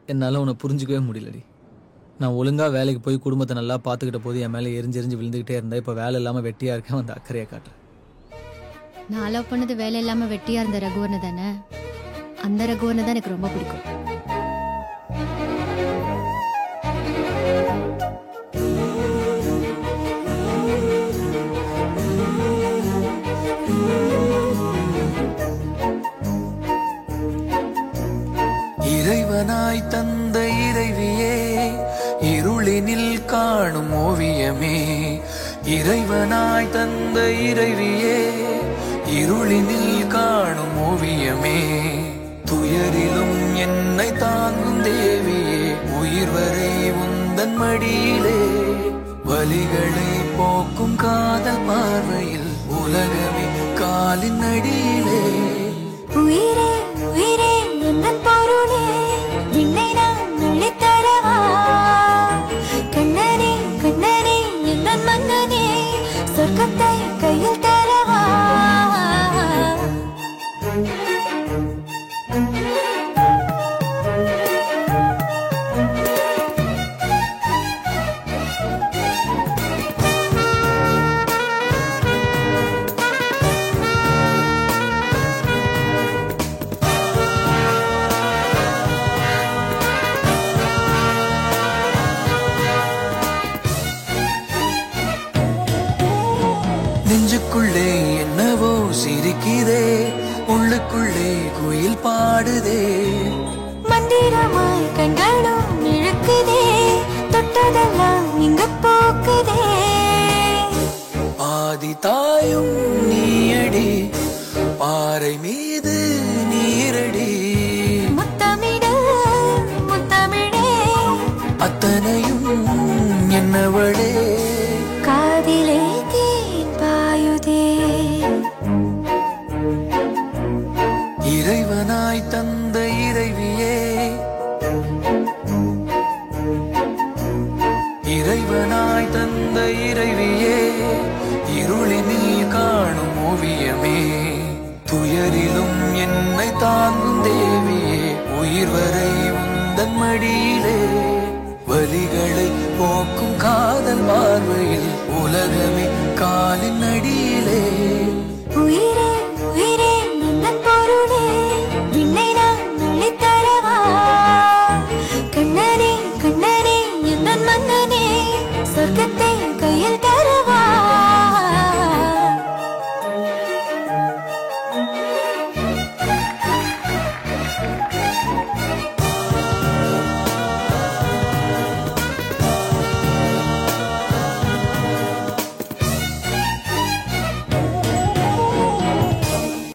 என்னால் உன்னை புரிஞ்சிக்கவே முடியலடி நான் ஒழுங்காக வேலைக்கு போய் குடும்பத்தை நல்லா பார்த்துக்கிட்ட போது என் மேலே எரிஞ்சு எரிஞ்சு விழுந்துக்கிட்டே இருந்தேன் இப்போ வேலை இல்லாமல் வெட்டியாக இருக்கேன் வந்து அக்கறையை காட்டுறேன் நான் லவ் பண்ணது வேலை இல்லாம வெட்டியா இருந்த ரகுவனை தானே அந்த ரகுவனை தான் எனக்கு ரொம்ப பிடிக்கும் இறைவனாய் தந்த இறைவியே இருளினில் காணும் ஓவியமே இறைவனாய் தந்த இறைவியே இருளினில் காணும் ஓவியமே துயரிலும் என்னை தாங்கும் தேவியே உயிர் வரை உந்தன் மடியிலே வலிகளை போக்கும் காதல் பார்வையில் உலகமே காலின் அடியிலே உயிரே உயிரே எந்தன் பொருளே என்னை நான் அள்ளித்தரவா கண்ணனே கண்ணனே எந்தன் மன்னனே சொர்க்கத்தை கையில் தரவா நெஞ்சுக்குள்ளே என்னவோ சிரிக்குதே உள்ளுக்குள்ளே குயில் பாடுதே மந்திரமாய் கண்களும் இழுக்குதே தொட்டதெல்லாம் இங்க போக்குதே ஆதி தாயும் நீயடி பாறை மீது நீரடி முத்தமிடு முத்தமிழே அத்தனையும் என்னவளே காதிலே தேன் பாயுதே இறைவனாய் தந்த இறைவியே இறைவனாய் தந்த இறைவியே இருளினில் காணும் ஓவியமே துயரிலும் என்னை தாங்கும் தேவியே உயிர் வரை உந்தன் மடியிலே வலிகளை போக்கும் காதல் பார்வையில் உலகமே காலின் அடியிலே